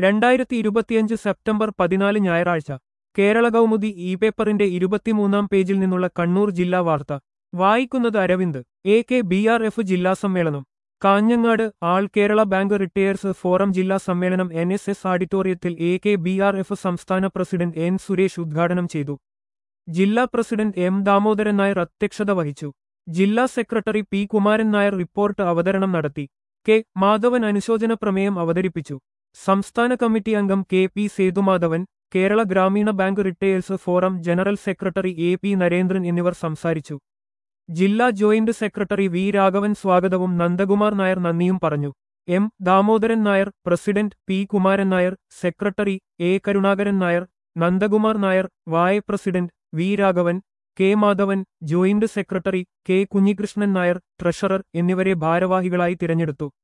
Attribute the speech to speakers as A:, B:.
A: രണ്ടായിരത്തി ഇരുപത്തിയഞ്ച് സെപ്റ്റംബർ പതിനാല് ഞായറാഴ്ച കേരള കൗമുദി ഇ പേപ്പറിന്റെ ഇരുപത്തിമൂന്നാം പേജിൽ നിന്നുള്ള കണ്ണൂർ ജില്ലാ വാർത്ത വായിക്കുന്നത് Aravind A K B R F ജില്ലാ സമ്മേളനം Kanhangad all Kerala bank retirees forum ജില്ലാ സമ്മേളനം എൻ എസ് എസ് ഓഡിറ്റോറിയത്തിൽ A K B R F സംസ്ഥാന പ്രസിഡന്റ് എൻ സുരേഷ് ഉദ്ഘാടനം ചെയ്തു ജില്ലാ പ്രസിഡന്റ് എം ദാമോദരൻ നായർ അധ്യക്ഷത വഹിച്ചു ജില്ലാ secretary P Kumaran Nair report അവതരണം നടത്തി കെ മാധവൻ അനുശോചന പ്രമേയം അവതരിപ്പിച്ചു സംസ്ഥാന കമ്മിറ്റി അംഗം K P Sethumadhavan Kerala Grameena bank retirees forum general secretary A P Narendran എന്നിവർ സംസാരിച്ചു ജില്ലാ ജോയിന്റ് സെക്രട്ടറി വി രാഘവൻ സ്വാഗതവും നന്ദകുമാർ നായർ നന്ദിയും പറഞ്ഞു M Damodaran Nair president P Kumaran Nair secretary A Karunakaran Nair Nandakumar Nair vice president V Raghavan K Madhavan joint secretary K Kunhikrishnan Nair treasurer എന്നിവരെ ഭാരവാഹികളായി തിരഞ്ഞെടുത്തു